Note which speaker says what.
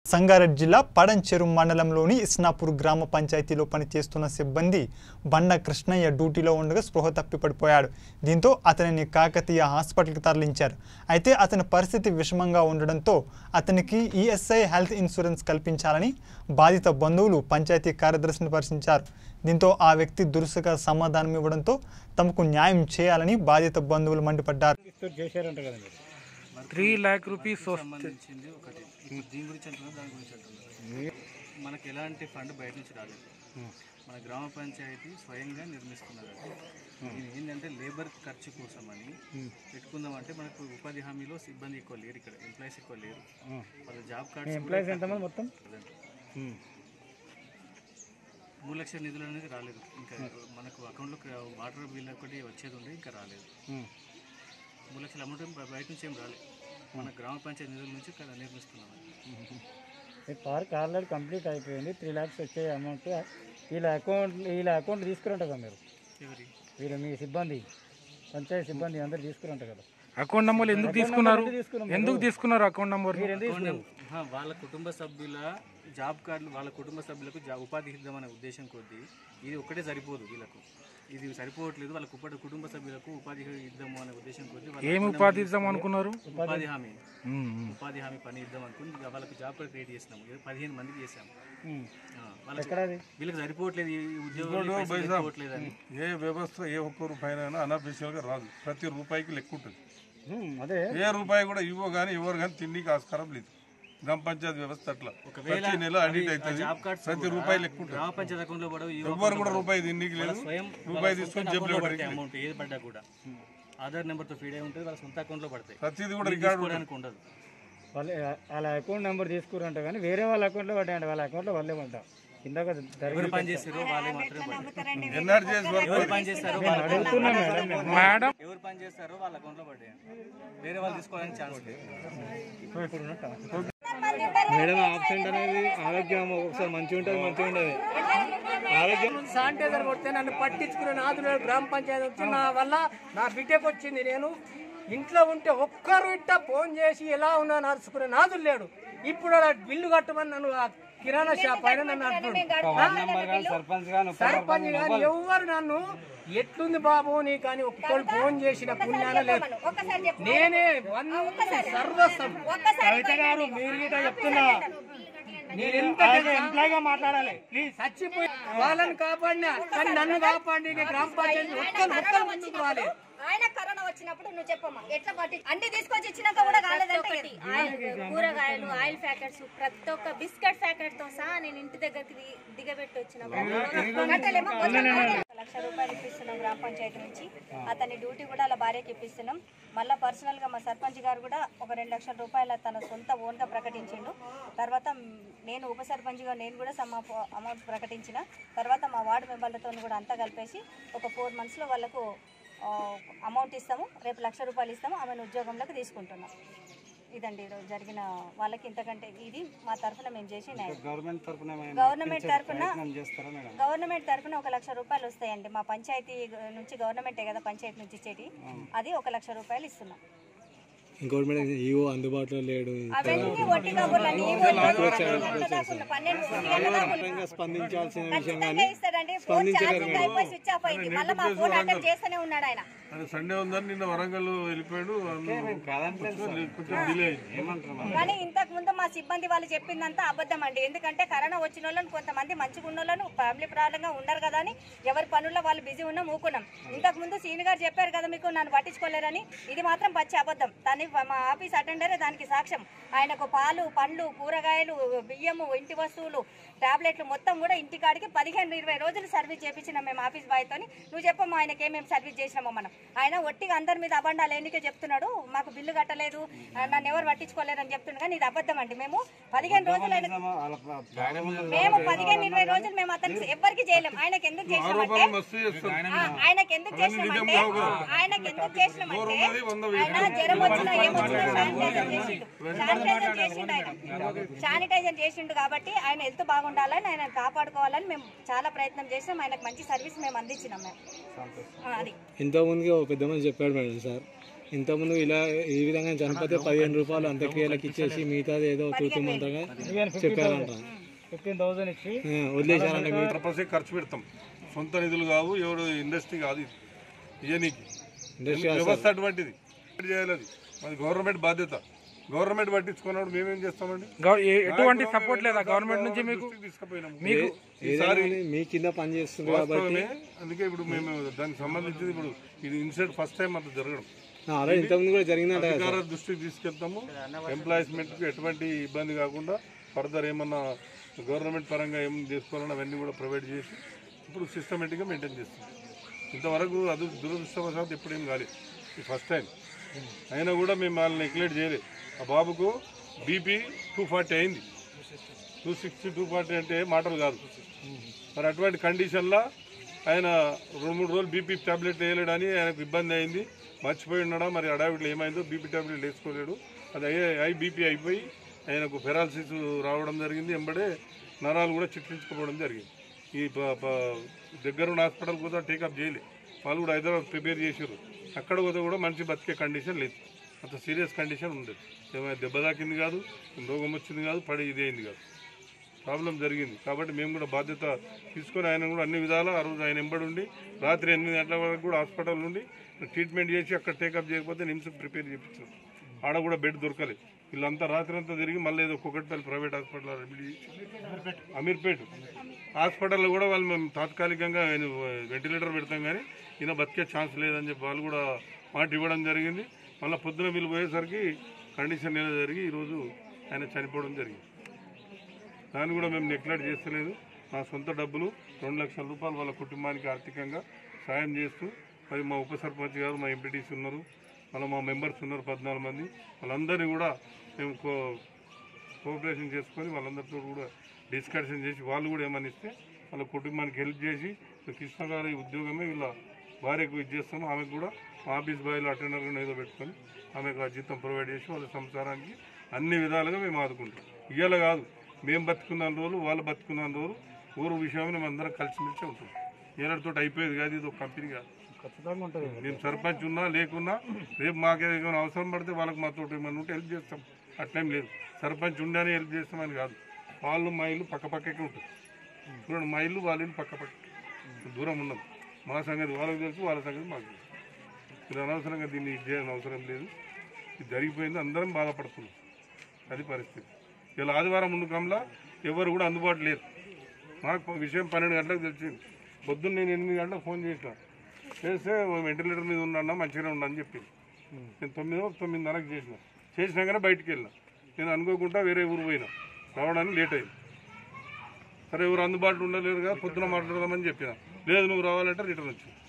Speaker 1: సంగారెడ్డి జిల్లా పడంచెరు మండలంలోని ఇస్నాపూర్ గ్రామ పంచాయతీలో పనిచేస్తున్న సిబ్బంది బండ కృష్ణయ్య డ్యూటీలో ఉండగా స్పృహ తప్పి పడిపోయాడు దీంతో అతనిని కాకతీయ హాస్పిటల్కి తరలించారు అయితే అతని పరిస్థితి విషమంగా ఉండడంతో అతనికి ఈఎస్ఐ హెల్త్ ఇన్సూరెన్స్ కల్పించాలని బాధిత బంధువులు పంచాయతీ కార్యదర్శిని పరిశీలించారు దీంతో ఆ వ్యక్తి దురుసుగా సమాధానం ఇవ్వడంతో తమకు న్యాయం చేయాలని బాధిత బంధువులు మండిపడ్డారు
Speaker 2: చేశారంట కదా మీరు
Speaker 3: త్రీ ల్యాక్ రూపీస్ వస్తే
Speaker 4: సంబంధించింది ఒకటి ఇప్పుడు దీని గురించి అంటున్నారు దాని గురించి అంటున్నారు మనకి ఎలాంటి ఫండ్ బయట నుంచి రాలేదు మన గ్రామ పంచాయతీ స్వయంగా నిర్మిస్తున్నారు అది. ఇది ఏంటంటే లేబర్ ఖర్చు కోసం అని పెట్టుకుందామంటే మనకు ఉపాధి హామీలో సిబ్బంది ఎక్కువ లేరు ఇక్కడ ఎంప్లాయీస్ ఎక్కువ లేరు వాళ్ళ జాబ్ కార్డ్స్
Speaker 2: ఎంప్లాయీస్ ఎంతమంది మొత్తం
Speaker 4: మూడు లక్షల నిధులు అనేది రాలేదు ఇంకా మనకు అకౌంట్లో వాటర్ బిల్ ఒకటి వచ్చేది ఉండే ఇంకా రాలేదు మూడు లక్షల అమౌంట్ బయట నుంచి ఏం రాలేదు మన గ్రామ పంచాయతీ నిధుల నుంచి ఇక్కడ నిర్మిస్తున్నాం అది.
Speaker 2: ఈ పార్క్ ఆల్రెడీ కంప్లీట్ అయిపోయింది త్రీ ల్యాక్స్ వచ్చే అమౌంట్ వీళ్ళ అకౌంట్ వీళ్ళ అకౌంట్ తీసుకురంట కదా మీరు
Speaker 4: ఎవరి
Speaker 2: వీళ్ళ మీ సిబ్బంది పంచాయతీ సిబ్బంది అందరు తీసుకురంట కదా
Speaker 3: అకౌంట్ నంబర్ ఎందుకు తీసుకున్నారు
Speaker 2: ఎందుకు తీసుకున్నాం
Speaker 3: ఎందుకు తీసుకున్నారు అకౌంట్ నంబర్
Speaker 2: మీరు ఎందుకు తీసుకున్నారు?
Speaker 4: ఆ, వాళ్ళ కుటుంబ సభ్యుల జాబ్ కార్డులు వాళ్ళ కుటుంబ సభ్యులకు జా ఉపాధి ఇద్దామనే ఉద్దేశం కొద్దీ ఇది ఒక్కటే సరిపోదు వీళ్ళకు ఇది సరిపోవట్లేదు వాళ్ళ కుప్పటి కుటుంబ సభ్యులకు ఉపాధి ఇద్దాము అనే ఉద్దేశం కొద్దీ వాళ్ళ
Speaker 3: ఏమి ఉపాధి ఇద్దాం అనుకున్నారు
Speaker 4: ఉపాధి హామీ
Speaker 3: ఉమ్, ఉమ్.
Speaker 4: ఉపాధి హామీ పని ఇద్దాం అనుకుని ఇక వాళ్ళకి జాబ్ కార్డు క్రియేట్ చేసినాము ఇది పదిహేను మందికి చేసాము
Speaker 2: ఉమ్.
Speaker 4: ఆ, వాళ్ళకి
Speaker 2: ఎక్కడది
Speaker 4: వీళ్ళకి సరిపోవట్లేదు ఈ ఉద్యోగాలు పైసలు సరిపోవట్లేదు అని
Speaker 5: ఏ వ్యవస్థ ఏ ఒక్క రూపాయినైనా అనఫిషియల్గా రాదు ప్రతి రూపాయికి లెక్క ఉంటుంది
Speaker 2: ఉమ్, అదే
Speaker 5: ఏ రూపాయి కూడా ఇవ్వ కానీ ఎవరు కానీ తిండికి ఆస్కారం లేదు గ్రామ పంచాయతీ వ్యవస్థ అట్లా ప్రతి నెల ఆడిట్ అవుతుంది
Speaker 4: జాబ్ కార్డ్స్
Speaker 5: ప్రతి రూపాయి లెక్క ఉంటుంది
Speaker 4: గ్రామ పంచాయతీ అకౌంట్లో పడవు ఈ
Speaker 5: ఎవ్వరు కూడా రూపాయి తిండికి లేదు
Speaker 4: స్వయం
Speaker 5: రూపాయి తీసుకొని జేబులో పడి
Speaker 4: అమౌంట్ ఏది పడ్డా కూడా ఆధార్ నెంబర్తో ఫీడ్ అయి ఉంటుంది వాళ్ళ సొంత అకౌంట్లో పడతాయి
Speaker 5: ప్రతిది కూడా రికార్డు ఉంటుంది
Speaker 4: తీసుకోవడానికి ఉండదు
Speaker 2: వాళ్ళ వాళ్ళ అకౌంట్ నెంబర్ తీసుకురంట కానీ వేరే వాళ్ళ అకౌంట్లో పడ్డాయంట వాళ్ళ అకౌంట్లో వాళ్ళే పడ్డా ఇందాక
Speaker 4: ఎవరు
Speaker 2: జరిగింది
Speaker 4: పని చేస్తారో వాళ్ళే మాత్రమే పడ్డాయి
Speaker 5: ఎన్ఆర్ చేసి వరకు
Speaker 4: ఎవరు పని చేస్తారో వాళ్ళ
Speaker 2: అడుగుతున్నా మేడం నేను.
Speaker 3: మేడం
Speaker 4: ఎవరు పని చేస్తారో వాళ్ళ అకౌంట్లో పడ్డాయి వేరే వాళ్ళు తీసుకోవడానికి ఛాన్స్ లేదు
Speaker 2: మేడం ఆబ్సెంట్ అనేది ఆరోగ్యం ఒకసారి మంచిగా ఉంటుంది మంచిగా ఉండదు ఆరోగ్యం
Speaker 6: శానిటైజర్ కొడితే నన్ను పట్టించుకునే నాదుడు గ్రామ పంచాయతీ వచ్చి నా వల్ల నా బిడ్డకు వచ్చింది నేను ఇంట్లో ఉంటే ఒక్కరు ఇట్ట ఫోన్ చేసి ఎలా ఉన్నా నడుచుకునే నాదుడు లేడు ఇప్పుడు అలా బిల్లు కట్టమని నన్ను ఆ కిరాణా షాప్ ఆయన నన్ను అంటున్నాడు సర్పంచ్ కానీ ఎవరు నన్ను ఎట్లుంది బాబు నీ కానీ ఒక్కరు ఫోన్ చేసిన పుణ్యాన లేదు నేనే వన్ సర్వస్వం కవిత గారు మీరు గిట్ట చెప్తున్నా నేను ఎంత ఎంప్లాయ్గా మాట్లాడాలి ప్లీజ్ చచ్చిపోయి వాళ్ళని కాపాడినా కానీ నన్ను కాపాడి గ్రామ పంచాయతీ ఒక్కరు ఒక్కరు ముందుకు రాలేదు
Speaker 7: ఆయన కరోనా వచ్చినప్పుడు నువ్వు చెప్పమ్మా ఎట్లా పట్టి అన్ని తీసుకొచ్చి ఇచ్చినాక కూడా కాలేదంటే
Speaker 8: ఒకటి ఆయిల్ కూరగాయలు ఆయిల్ ప్యాకెట్స్ ప్రతి ఒక్క బిస్కెట్ ప్యాకెట్ తో సహా నేను ఇంటి దగ్గరికి ది- దిగబెట్టి వచ్చిన
Speaker 7: కట్టలేమో కొంచెం లక్ష రూపాయలు ఇప్పిస్తున్నాం గ్రామ పంచాయతీ నుంచి అతని డ్యూటీ కూడా అలా భార్యకి ఇప్పిస్తున్నాం మళ్ళీ పర్సనల్ గా మా సర్పంచ్ గారు కూడా ఒక రెండు లక్షల రూపాయల తన సొంత ఓన్ గా ప్రకటించిండు తర్వాత మ్, నేను ఉప సర్పంచ్ గా నేను కూడా సమ్ అమౌంట్ ప్రకటించిన తర్వాత మా వార్డు మెంబర్లతో కూడా అంతా కలిపేసి ఒక ఫోర్ మంత్స్ లో వాళ్ళకు అమౌంట్ ఇస్తాము రేపు లక్ష రూపాయలు ఇస్తాము ఆమెను ఉద్యోగంలోకి తీసుకుంటున్నాం ఇదండి ఈరోజు జరిగిన వాళ్ళకి ఇంతకంటే ఇది మా తరఫున మేము చేసి న్యాయం.
Speaker 2: గవర్నమెంట్ తరఫున
Speaker 7: గవర్నమెంట్ తరఫున
Speaker 2: చేస్తారా మేడం
Speaker 7: గవర్నమెంట్ తరఫున ఒక లక్ష రూపాయలు వస్తాయండి మా పంచాయతీ నుంచి గవర్నమెంటే కదా పంచాయతీ నుంచి ఇచ్చేటి అది ఒక లక్ష రూపాయలు ఇస్తున్నాం
Speaker 2: ఇంకోటి మేడం ఈవో అందుబాటులో లేడు
Speaker 7: అవన్నీ ఒట్టి కబుర్లండి. ఈ ఊళ్ళో ఒంటి దాకా ఉన్న పన్నెండు ఒంటి గంటల దాకా ఉన్న.
Speaker 2: స్పందించాల్సిన
Speaker 7: ఖచ్చితంగా ఇస్తాడండి ఫోన్ ఛార్జింగ్ అయిపోయి స్విచ్ ఆఫ్ అయింది మళ్ళీ మా ఫోన్ అటెండ్ చేస్తూనే ఉన్నాడు ఆయన
Speaker 5: అది సండే ఉందని నిన్న వరంగల్ వెళ్ళిపోయాడు అందులో కొంచెం డిలే అయింది
Speaker 7: కానీ ఇంతకు ముందు మా సిబ్బంది వాళ్ళు చెప్పిందంతా అబద్ధం అండి ఎందుకంటే కరోనా వచ్చిన వాళ్ళని కొంతమంది మంచిగా ఉన్న వాళ్ళను ఫ్యామిలీ ప్రాబ్లంగా ఉన్నారు కదా అని ఎవరి పనుల్లో వాళ్ళు బిజీ ఉన్నాం ఊకున్నాం ఇంతకు ముందు సీని గారు చెప్పారు కదా మీకు నన్ను పట్టించుకోలేరని ఇది మాత్రం పచ్చి అబద్ధం దాన్ని మా ఆఫీస్ అటెండరే దానికి సాక్ష్యం ఆయనకు పాలు పండ్లు కూరగాయలు బియ్యము ఇంటి వస్తువులు టాబ్లెట్లు మొత్తం కూడా ఇంటికాడికి పదిహేను ఇరవై రోజులు సర్వీస్ చేపించినాం మేము ఆఫీస్ బాయ్తోని నువ్వు చెప్పమ్మా ఆయనకి ఏమేమి సర్వీస్ చేసినామో మనం ఆయన ఒట్టిగా అందరి మీద అబండాలు ఎన్నికే చెప్తున్నాడు మాకు బిల్లు కట్టలేదు ఆ, నన్ను ఎవరు పట్టించుకోలేరు అని చెప్తున్నాడు కానీ ఇది అబద్ధం అండి మేము పదిహేను రోజులు ఆయన మేము పదిహేను ఇరవై రోజులు మేము అతనికి ఎవరికి చేయలేము ఆయనకి ఎందుకు చేసినామంటే
Speaker 5: మస్తు చేస్తాడు
Speaker 7: ఆ, ఆయనకి ఎందుకు చేసినామంటే ఆయనకి ఎందుకు చేసినామంటే ఆయన జ్వరం వచ్చినా ఏమొచ్చినా శానిటైజర్ చేసిండు శానిటైజర్ చేసిండు ఆయన శానిటైజర్ చేసిండు కాబట్టి ఆయన హెల్త్ బాగుండాలని ఆయన కాపాడుకోవాలని మేము చాలా ప్రయత్నం చేసినాం ఆయనకు మంచి సర్వీస్ మేము అందించినాం మేము ఆ, అది
Speaker 2: ఇంతకుముందుగా ఒక పెద్ద మనిషి చెప్పాడు మేడం సార్
Speaker 9: ఇంతకుముందు ఇలా ఈ విధంగా చనిపోతే పదిహేను రూపాయలు అంత్యక్రియలకు ఇచ్చేసి మిగతాది ఏదో తూతుమంతగా చెప్పారంట
Speaker 2: ఫిఫ్టీన్ థౌసండ్ ఇచ్చి
Speaker 9: ఆ, వదిలేశారంట మీ
Speaker 5: పర్పసే ఖర్చు పెడతాం సొంత నిధులు కావు ఎవరు ఇండస్ట్రీ కాదు ఇది ఇయనీకి
Speaker 9: ఇండస్ట్రీ
Speaker 5: వ్యవస్థ అటువంటిది చేయాలి అది అది గవర్నమెంట్ బాధ్యత గవర్నమెంట్ పట్టించుకున్నప్పుడు మేమేం చేస్తామండి
Speaker 3: గవ- ఏ- ఎటువంటి సపోర్ట్ లేదా గవర్నమెంట్ నుంచి మీకు
Speaker 5: దృష్టికి తీసుకుపోయినాము
Speaker 3: మీకు
Speaker 5: ఈసారి
Speaker 9: ఏదైనా మీ కింద పని చేస్తుంది కాబట్టి
Speaker 5: వాస్తవమే అందుకే ఇప్పుడు మేము దానికి సంబంధించి ఇప్పుడు ఇది ఇన్సిడెంట్ ఫస్ట్ టైం అంత జరగడం
Speaker 9: ఆల్రెడీ ఇంతకుముందు కూడా జరిగిందంట కదా
Speaker 5: అధికారుల దృష్టికి తీసుకెళ్తాము ఎంప్లాయ్మెంట్కి ఎటువంటి ఇబ్బంది కాకుండా ఫర్దర్ ఏమన్నా గవర్నమెంట్ పరంగా ఏం చేసుకోవాలని అవన్నీ కూడా ప్రొవైడ్ చేసి ఇప్పుడు సిస్టమేటిక్గా మెయింటైన్ చేస్తాం ఇంతవరకు అది దురదృష్టవశాత్తు ఎప్పుడేం కాలేదు ఇది ఫస్ట్ టైం అయినా కూడా మేము వాళ్ళని నెగ్లెక్ట్ చేయలేదు ఆ బాబుకు బీపీ టూ ఫార్టీ అయింది టూ సిక్స్టీ టూ ఫార్టీ అంటే మాటలు కాదు మరి అటువంటి కండిషన్లో ఆయన రెండు మూడు రోజులు బీపీ టాబ్లెట్ వేయలేడని ఆయనకు ఇబ్బంది అయింది మర్చిపోయి ఉన్నాడా మరి అడావిట్లో ఏమైందో బీపీ టాబ్లెట్ వేసుకోలేడు అది అయ్యే హై బీపీ అయిపోయి ఆయనకు పెరాలసిస్ రావడం జరిగింది ఎంబడే నరాలు కూడా చిట్లించుకోవడం జరిగింది ఈ ప- ప- దగ్గరున్న హాస్పిటల్ కూడా టేకప్ చేయలే వాళ్ళు కూడా హైదరాబాద్ ప్రిపేర్ చేసారు అక్కడ పోతే కూడా మనిషి బతికే కండిషన్ లేదు అంత సీరియస్ కండిషన్ ఉంది ఏమైనా దెబ్బ తాకింది కాదు రోగం వచ్చింది కాదు పడి ఇది అయింది కాదు ప్రాబ్లం జరిగింది కాబట్టి మేము కూడా బాధ్యత తీసుకొని ఆయన కూడా అన్ని విధాలా ఆ రోజు ఆయన ఎంబడి ఉండి రాత్రి ఎనిమిది గంటల వరకు కూడా హాస్పిటల్ నుండి ట్రీట్మెంట్ చేసి అక్కడ టేకప్ చేయకపోతే నిమ్స్ ప్రిపేర్ చేయించాం ఆడ కూడా బెడ్ దొరకలేదు వీళ్ళంతా రాత్రి అంతా తిరిగి మళ్ళీ ఏదో కుకట్పల్లి ప్రైవేట్ హాస్పిటల్ అడ్మిట్ చేసి అమీర్పేట్ హాస్పిటల్లో కూడా వాళ్ళు మేము తాత్కాలికంగా ఆయన వెంటిలేటర్ పెడతాం కానీ ఈయన బతికే ఛాన్స్ లేదని చెప్పి వాళ్ళు కూడా మాట ఇవ్వడం జరిగింది మళ్ళీ పొద్దున వీళ్ళు పోయేసరికి కండిషన్ ఏదో జరిగి ఈరోజు ఆయన చనిపోవడం జరిగింది దాన్ని కూడా మేము నెగ్లెక్ట్ చేస్తలేదు నా సొంత డబ్బులు రెండు లక్షల రూపాయలు వాళ్ళ కుటుంబానికి ఆర్థికంగా సాయం చేస్తూ మరి మా ఉప సర్పంచ్ గారు మా ఎంపీటీసీ ఉన్నారు మళ్ళీ మా మెంబర్స్ ఉన్నారు పద్నాలుగు మంది వాళ్ళందరినీ కూడా మేము కో కోఆపరేషన్ చేసుకొని వాళ్ళందరితో కూడా డిస్కషన్ చేసి వాళ్ళు కూడా ఏమని ఇస్తే వాళ్ళ కుటుంబానికి హెల్ప్ చేసి కృష్ణ గారి ఉద్యోగమే వీళ్ళ భార్యకు ఇది చేస్తాము ఆమెకు కూడా ఆఫీస్ బాయ్లో అటెండర్గా ఏదో పెట్టుకొని ఆమెకు ఆ జీతం ప్రొవైడ్ చేసి వాళ్ళ సంసారానికి అన్ని విధాలుగా మేము ఆదుకుంటాం ఇవాళ కాదు మేము బతుకున్న రోజులు వాళ్ళు బతుకున్న రోజులు ఊరు విషయంలో మేము అందరం కలిసిమెలిసి ఉంటాం ఏలతో అయిపోయేది కాదు ఇది ఒక కంపెనీ కాదు
Speaker 2: ఖచ్చితంగా ఉంటుంది
Speaker 5: మేము సర్పంచ్ ఉన్నా లేకున్నా రేపు మాకేమైనా అవసరం పడితే వాళ్ళకి మాతో ఏమైనా ఉంటే హెల్ప్ చేస్తాం అట్లేం లేదు సర్పంచ్ ఉండని హెల్ప్ చేస్తామని కాదు వాళ్ళు మా ఇల్లు పక్క పక్కకే ఉంటుంది చూడండి మా ఇల్లు వాళ్ళ ఇల్లు పక్క పక్క దూరం ఉన్నది మా సంగతి వాళ్ళకి తెలుసు వాళ్ళ సంగతి మాకు తెలుసు మీరు అనవసరంగా దీన్ని ఇది చేయాల్సిన అవసరం లేదు ఇది జరిగిపోయింది అందరం బాధపడుతున్నాం అది పరిస్థితి ఇలా ఆదివారం ఉండకంలా ఎవరు కూడా అందుబాటు లేరు నాకు విషయం పన్నెండు గంటలకు తెలిసింది పొద్దున్న నేను ఎనిమిది గంటలకు ఫోన్ చేసిన చేస్తే వెంటిలేటర్ మీద ఉన్నా మంచిగానే ఉన్నా అని చెప్పింది నేను తొమ్మిదో తొమ్మిదిన్నరకు చేసిన చేసినాకనే బయటికి వెళ్ళిన నేను అనుకోకుండా వేరే ఊరు పోయినా రావడానికి లేట్ అయింది సరే ఎవరు అందుబాటులో ఉండలేరు కదా పొద్దున మాట్లాడదామని చెప్పిన లేదు నువ్వు రావాలంటే రిటర్న్ వచ్చి